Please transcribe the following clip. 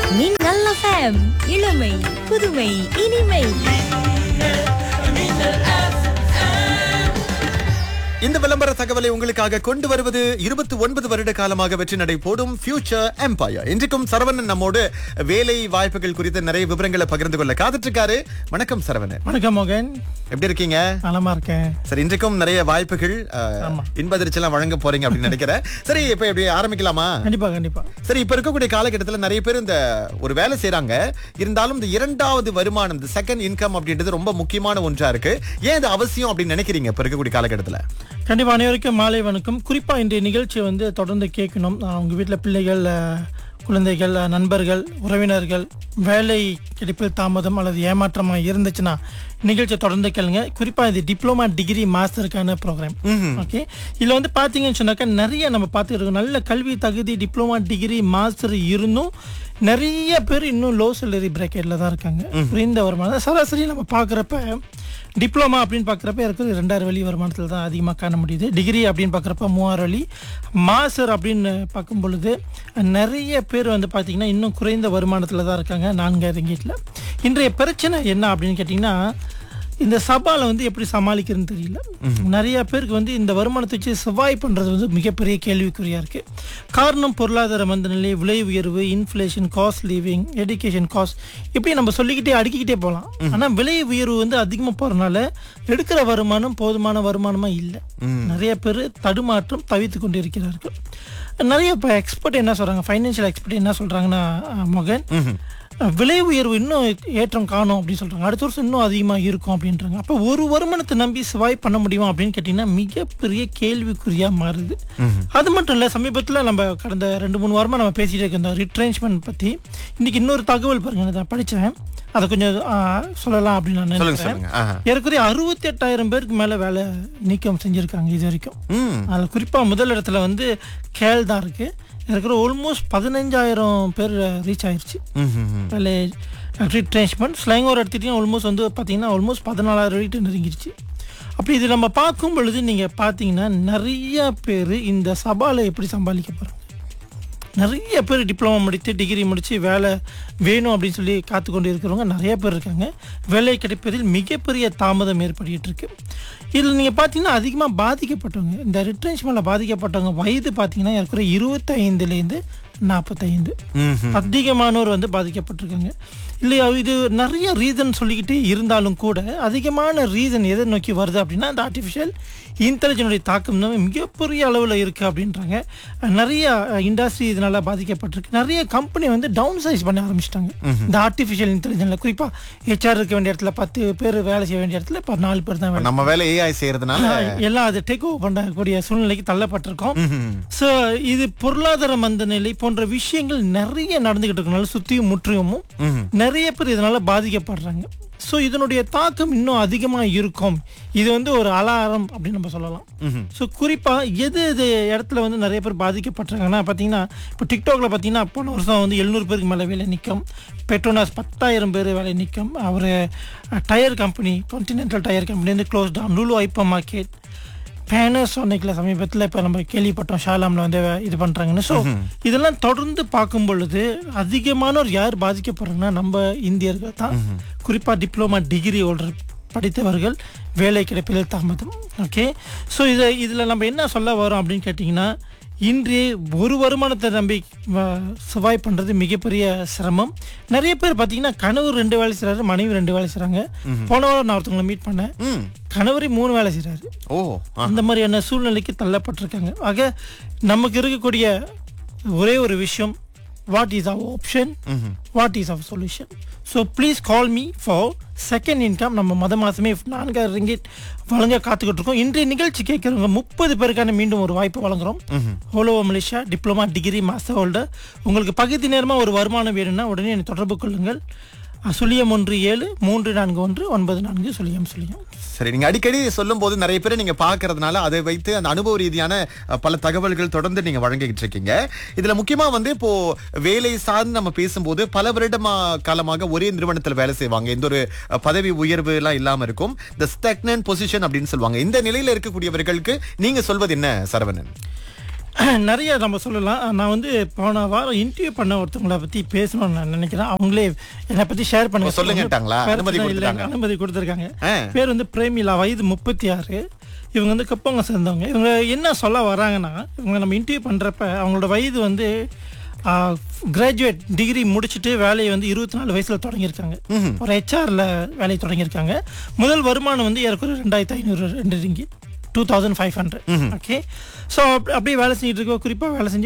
மின்னல் எஃப்எம் இளமை புதுமை இனிமை இந்த விளம்பர தகவலை உங்களுக்காக கொண்டு வருவது இருபத்தி ஒன்பது வருட காலமாக வெற்றி நடை போடும் ஃபியூச்சர் எம்பயர் இன்றைக்கும் சரவணன் நம்மோடு வேலை வாய்ப்புகள் குறித்த நிறைய விவரங்களை பகிர்ந்து கொள்ள காத்துட்டு இருக்காரு வணக்கம் சரவணன் வணக்கம் மோகன் எப்படி இருக்கீங்க நலமா இருக்கேன் சரி இன்றைக்கும் நிறைய வாய்ப்புகள் அஹ், இன்பதிர்ச்சியெல்லாம் வழங்க போறீங்க அப்படின்னு நினைக்கிறேன் சரி இப்ப எப்படி ஆரம்பிக்கலாமா கண்டிப்பா கண்டிப்பா சரி இப்ப இருக்கக்கூடிய காலகட்டத்துல நிறைய பேர் இந்த ஒரு வேலை செய்றாங்க இருந்தாலும் இந்த இரண்டாவது வருமானம் இந்த செகண்ட் இன்கம் அப்படின்றது ரொம்ப முக்கியமான ஒன்றா இருக்கு ஏன் இது அவசியம் அப்படின்னு நினைக்கிறீங்க இப்ப இருக்கக்கூடிய காலகட்டத்துல கண்டிப்பா அனைவருக்கும் மாலை வணக்கம் குறிப்பா இன்றைய நிகழ்ச்சியை வந்து தொடர்ந்து கேட்கணும் ஆஹ் உங்க வீட்டில் பிள்ளைகள் ஆஹ், குழந்தைகள் ஆஹ், நண்பர்கள் உறவினர்கள் வேலை கிடைப்பில் தாமதம் அல்லது ஏமாற்றமா இருந்துச்சுன்னா நிகழ்ச்சியை தொடர்ந்து கேளுங்க குறிப்பா இது டிப்ளமா டிகிரி மாஸ்டருக்கான ப்ரோக்ராம் ஓகே இதுல வந்து பாத்தீங்கன்னு சொன்னாக்கா நிறைய நம்ம பார்த்துட்டு இருக்கோம் நல்ல கல்வி தகுதி டிப்ளமா டிகிரி மாஸ்டர் இருந்தும் நிறைய பேர் இன்னும் லோ சேலரி பிரேக்கெட்ல தான் இருக்காங்க குறைந்த வருமானம் சராசரி நம்ம பார்க்குறப்ப டிப்ளமா அப்படின்னு பார்க்குறப்ப இருக்கிறது ரெண்டாயிரம் வழி வருமானத்தில் தான் அதிகமாக காண முடியுது டிகிரி அப்படின்னு பார்க்குறப்ப மூவாயிரம் வழி மாஸ்டர் அப்படின்னு பார்க்கும் பொழுது நிறைய பேர் வந்து பார்த்தீங்கன்னா இன்னும் குறைந்த வருமானத்தில் தான் இருக்காங்க நான்காயிரம் வீட்டில் இன்றைய பிரச்சனை என்ன அப்படின்னு கேட்டிங்கன்னா இந்த சபால வந்து எப்படி சமாளிக்கிறதுன்னு தெரியல நிறைய பேருக்கு வந்து இந்த வருமானத்தை வச்சு சர்வாய் பண்றது வந்து மிகப்பெரிய கேள்விக்குறியா இருக்கு காரணம் பொருளாதார மந்தநிலை விலை உயர்வு inflation cost living education cost இப்படி நம்ம சொல்லிக்கிட்டே அடுக்கிக்கிட்டே போகலாம் ஆனா விலை உயர்வு வந்து அதிகமா போறதுனால எடுக்கிற வருமானம் போதுமான வருமானமா இல்லை நிறைய பேர் தடுமாற்றம் தவித்து கொண்டு இருக்கிறார்கள் நிறைய இப்போ எக்ஸ்பர்ட் என்ன சொல்றாங்க ஃபைனான்சியல் எக்ஸ்பர்ட் என்ன சொல்றாங்கன்னா அஹ், மோகன் விலை உயர்வு இன்னும் ஏற்றம் காணும் அப்படின்னு சொல்றாங்க அடுத்த வருஷம் இன்னும் அதிகமாக இருக்கும் அப்படின்றாங்க அப்போ ஒரு வருமானத்தை நம்பி சவாய் பண்ண முடியுமா அப்படின்னு கேட்டிங்கன்னா மிகப்பெரிய கேள்விக்குறியா மாறுது அது மட்டும் இல்லை சமீபத்தில் நம்ம கடந்த ரெண்டு மூணு வாரமா நம்ம பேசிட்டு இருக்க இந்த ரிட்ரென்ச்மெண்ட் பத்தி இன்னைக்கு இன்னொரு தகவல் பாருங்க நான் படிச்சேன் அதை கொஞ்சம் ஆ, சொல்லலாம் அப்படின்னு நான் சொல்லுங்க நினைக்கிறேன் சொல்லுங்க ஆஹா. ஏறக்குறைய அறுபத்தி எட்டாயிரம் பேருக்கு மேல வேலை நீக்கம் செஞ்சிருக்காங்க இது வரைக்கும் ம் அதில் குறிப்பாக முதல் இடத்துல வந்து கேல் தான் இருக்கு இருக்கிற ஆல்மோஸ்ட் பதினஞ்சாயிரம் பேர் ரீச் ஆயிருச்சு ம், ம், ம். வேலை ரிட்ரேஷ்மெண்ட் ஸ்லைங்கோர் எடுத்துகிட்டிங்கன்னா ஆல்மோஸ்ட் வந்து பார்த்தீங்கன்னா ஆல்மோஸ்ட் பதினாலாயிரம் ரேட்டு நெருங்கிருச்சு அப்படி இது நம்ம பார்க்கும் பொழுது நீங்கள் பார்த்தீங்கன்னா நிறைய பேர் இந்த சபால எப்படி சமாளிக்க போகிறாங்க நிறைய பேர் டிப்ளமோ முடித்து டிகிரி முடித்து வேலை வேணும் அப்படின்னு சொல்லி காத்து கொண்டு இருக்கிறவங்க நிறைய பேர் இருக்காங்க வேலை கிடைப்பதில் மிகப்பெரிய தாமதம் ஏற்பட்டுட்டு இருக்கு இதில் நீங்கள் பார்த்தீங்கன்னா அதிகமாக பாதிக்கப்பட்டவங்க இந்த ரிட்ரென்ச்மெண்ட்டில் பாதிக்கப்பட்டவங்க வயது பார்த்தீங்கன்னா இருக்கிற இருபத்தைந்துலேருந்து நாற்பத்தைந்து ம், ம். அதிகமானோர் வந்து பாதிக்கப்பட்டிருக்காங்க இல்லையா இது நிறைய ரீசன் சொல்லிக்கிட்டே இருந்தாலும் கூட அதிகமான ரீசன் எதை நோக்கி வருது அப்படின்னா இந்த ஆர்டிஃபிஷியல் இன்டெலிஜென்டோடைய தாக்கம் தான் மிகப்பெரிய அளவில் இருக்குது அப்படின்றாங்க நிறைய இண்டஸ்ட்ரி இதனால பாதிக்கப்பட்டிருக்கு நிறைய கம்பெனி வந்து டவுன் சைஸ் பண்ண ஆரம்பிச்சிட்டாங்க இந்த ஆர்டிஃபிஷியல் இன்டெலிஜென்ட்ல குறிப்பாக ஹெச்ஆர் இருக்க வேண்டிய இடத்துல பத்து பேர் வேலை செய்ய வேண்டிய இடத்துல இப்போ நாலு பேர் தான் வேலை நம்ம வேலை ஏஐ செய்யறதுனால எல்லாம் அது டேக் ஓவர் பண்ணக்கூடிய சூழ்நிலைக்கு தள்ளப்பட்டிருக்கோம் ம்ஹும். ஸோ இது பொருளாதார மந்த நிலை போன்ற விஷயங்கள் நிறைய நடந்துகிட்டு இருக்கனால சுத்தியும் முற்றியுமும் நிறைய பேர் இதனால பாதிக்கப்படுறாங்க ஸோ இதனுடைய தாக்கம் இன்னும் அதிகமாக இருக்கும் இது வந்து ஒரு அலாரம் அப்படின்னு நம்ம சொல்லலாம் ஸோ குறிப்பாக எது எது இடத்துல வந்து நிறைய பேர் பாதிக்கப்பட்டிருக்காங்கன்னா பார்த்தீங்கன்னா இப்போ டிக்டாக்ல பார்த்தீங்கன்னா போன வருஷம் வந்து எழுநூறு பேருக்கு மேலே வேலை நிற்கும் பெட்ரோனாஸ் பத்தாயிரம் பேர் வேலை நிற்கும் அவர் tyre company Continental tyre company வந்து close down Lulu hypermarket பேனசோனிக்கில் சமீபத்தில் இப்போ நம்ம கேள்விப்பட்டோம் ஷாலாமில் வந்து இது பண்ணுறாங்கன்னு ஸோ இதெல்லாம் தொடர்ந்து பார்க்கும் பொழுது அதிகமானோர் யார் பாதிக்கப்படுறாங்கன்னா நம்ம இந்தியர்கள் தான் குறிப்பாக டிப்ளமா டிகிரி ஹோல்டர் படித்தவர்கள் வேலை கிடைப்பதில் தாமதம் ஓகே ஸோ இதை இதில் நம்ம என்ன சொல்ல வரோம் அப்படின்னு கேட்டிங்கன்னா இன்றைய ஒரு வருமானத்தை நம்பி சுவாய் பண்ணுறது மிகப்பெரிய சிரமம் நிறைய பேர் பார்த்தீங்கன்னா கணவர் ரெண்டு வேலை செய்கிறாரு மனைவி ரெண்டு வேலை செய்கிறாங்க போன வாரம் நான் ஒருத்தவங்களை மீட் பண்ணேன் ம். கணவரே மூணு வேலை செய்கிறாரு ஓ ஆ. அந்த மாதிரியான சூழ்நிலைக்கு தள்ளப்பட்டிருக்காங்க ஆக நமக்கு இருக்கக்கூடிய ஒரே ஒரு விஷயம் what is our option what is our solution so please call me for second income நம்ம மத மாதமே நான்காயிரம் ரிங்கிட் வழங்க காத்துக்கிட்டு இருக்கோம் இன்றைய நிகழ்ச்சி கேட்குறவங்க முப்பது பேருக்கான மீண்டும் ஒரு வாய்ப்பு வழங்குறோம் ஹோலோ Malaysia diploma degree master holder உங்களுக்கு பகுதி நேரமாக ஒரு வருமானம் வேணும்னா உடனே என்னை தொடர்பு கொள்ளுங்கள் அஹ், சுழியம் ஒன்று ஏழு மூன்று நான்கு ஒன்று ஒன்பது நான்கு சுழியம் சுழியம் சரி நீங்க அடிக்கடி சொல்லும் போது நிறைய பேரை நீங்க பாக்குறதுனால அதை வைத்து அந்த அனுபவ ரீதியான அஹ், பல தகவல்கள் தொடர்ந்து நீங்க வழங்கிட்டு இருக்கீங்க இதுல முக்கியமா வந்து இப்போ வேலை சார்ந்து நம்ம பேசும்போது பல வருடமா காலமாக ஒரே நிறுவனத்தில் வேலை செய்வாங்க எந்த ஒரு அஹ், பதவி உயர்வு எல்லாம் இல்லாம இருக்கும் இந்த ஸ்டக்னன் பொசிஷன் அப்படின்னு சொல்லுவாங்க இந்த நிலையில இருக்கக்கூடியவர்களுக்கு நீங்க சொல்வது என்ன சரவணன் நிறைய நம்ம சொல்லலாம் நான் வந்து போன வாரம் இன்டர்வியூ பண்ண ஒருத்தவங்கள பத்தி பேசணும்னு நான் நினைக்கிறேன் அவங்களே என்னை பத்தி ஷேர் பண்ண ஓ, சொல்லுங்கட்டாங்களா? அனுமதி கொடுத்துட்டாங்க? அனுமதி கொடுத்துருக்காங்க ஆ. பேர் வந்து பிரேமிலா வயது முப்பத்தி ஆறு இவங்க வந்து கப்பவங்க சேர்ந்தவங்க இவங்க என்ன சொல்ல வராங்கன்னா இவங்க நம்ம இன்டர்வியூ பண்றப்ப அவங்களோட வயது வந்து கிராஜுவேட் டிகிரி முடிச்சுட்டு வேலையை வந்து இருபத்தி நாலு வயசுல தொடங்கியிருக்காங்க ஒரு ஹெச்ஆர்ல வேலையை தொடங்கியிருக்காங்க முதல் வருமானம் வந்து ஏறக்குறைய ரெண்டாயிரத்தி ஐநூறு ரெண்டு ரிங்கி two thousand five hundred okay so அப்படியே வேலை செஞ்சுட்டு இருக்க குறிப்பாக வேலை செஞ்சு